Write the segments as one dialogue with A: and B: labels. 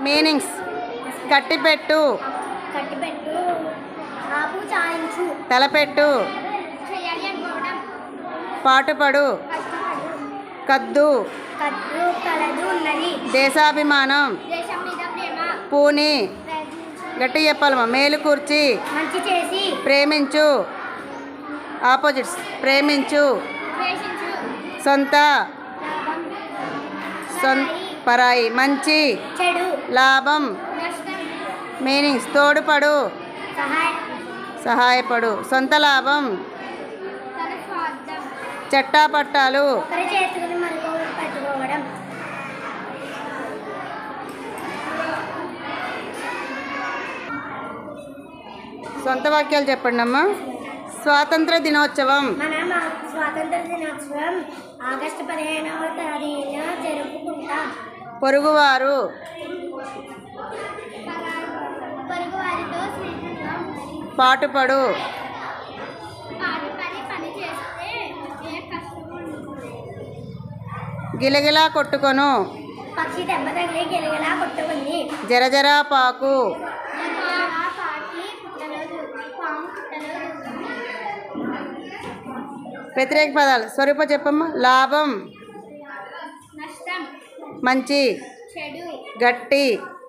A: Meanings కట్టిపెట్టు
B: కట్టిపెట్టు ఆపు చాయించు
A: తలపెట్టు
B: చేయాలి అనుకోవడం
A: పాటుపడు
B: కష్టపడు
A: కద్దు
B: కద్దు కలదు ఉన్నది
A: దేశాభిమానం
B: దేశం మీద ప్రేమ
A: పూని
B: ప్రయత్నించు.
A: గట్టి చెప్పాలమ్మా మేలు కూర్చి
B: మంచి చేసి
A: ప్రేమించు ఆపోజిట్స్ ప్రేమించు
B: ద్వేషించు
A: సొంత
B: లాభం
A: సొం పరాయి మంచి
B: చెడు
A: లాభం
B: నష్టం
A: మీనింగ్స్ తోడుపడు
B: సహాయం
A: సహాయపడు సొంత లాభం
B: తన స్వార్థం
A: చట్టాపట్టాలు
B: ఒకరి చేతులను మరొకరు పట్టుకోవడం
A: సొంత వాక్యాలు చెప్పండి అమ్మా స్వాతంత్ర దినోత్సవం
B: మన మా స్వాతంత్ర దినోత్సవం ఆగస్టు పదిహేనవ తారీఖున జరుపుకుంటాం
A: పొరుగువారు
B: పొరుగు వారితో స్నేహంగా
A: పాటుపడు
B: పాటుపడి పని చేస్తే ఏ కష్టం ఉండదు.
A: గిలగిలా కొట్టుకొను
B: పక్షి దెబ్బ తగిలి గిలగిలా కొట్టుకుంది
A: జరజరా పాకు
B: ఆ పాటి పుట్టలో దూకి పాము పుట్టలో దూకింది.
A: వ్యతిరేక పదాలు స్వరూప చెప్పమ్మా లాభం
B: నష్టం
A: మంచి
B: చెడు
A: గట్టి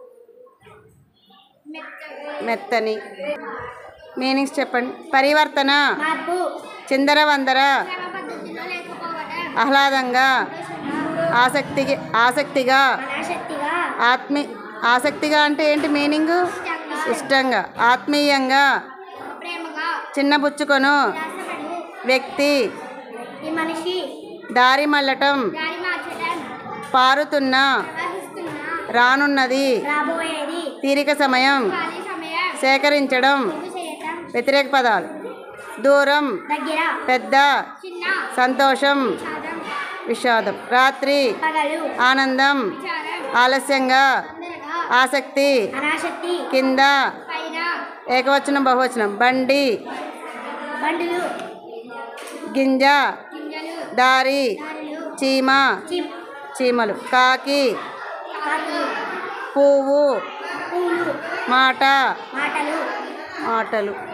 B: మెత్తగా
A: మెత్తని మీనింగ్స్ చెప్పండి పరివర్తన
B: మార్పు
A: చిందరవందర
B: క్రమ పద్ధతిలో లేకపోవడం
A: ఆహ్లాదంగా ఆసక్తి ఆసక్తిగా
B: అనాశక్తిగా
A: ఆత్మీ ఆసక్తిగా అంటే ఏంటి మీనింగ్ ఇష్టంగా ఆత్మీయంగా
B: ప్రేమగా
A: చిన్నబుచ్చుకొను
B: ఉల్లాసపడు
A: వ్యక్తి
B: ఈ మనిషి
A: దారి మళ్ళటం
B: దారి మార్చడం
A: పారుతున్న
B: ప్రవహిస్తున్న
A: రానున్నది
B: రాబోయేది
A: తీరిక సమయం
B: ఖాళీ సమయం
A: సేకరించడం
B: పొదుపు చేయటం
A: వ్యతిరేక పదాలు దూరం
B: దగ్గర
A: పెద్ద
B: చిన్న
A: సంతోషం
B: సాధం
A: విషాదం రాత్రి
B: పగలు
A: ఆనందం
B: విచారం
A: ఆలస్యంగా
B: తొందరగా
A: ఆసక్తి
B: అనాశక్తి
A: కింద
B: పైన
A: ఏకవచనం బహువచనం బండి
B: బండులు
A: గింజ
B: గింజలు
A: దారి
B: దారులు
A: చీమ
B: చిప్
A: చీమలు కాకి
B: కాకులు
A: పువ్వు
B: పూలు
A: మాట
B: మాటలు
A: ఆటలు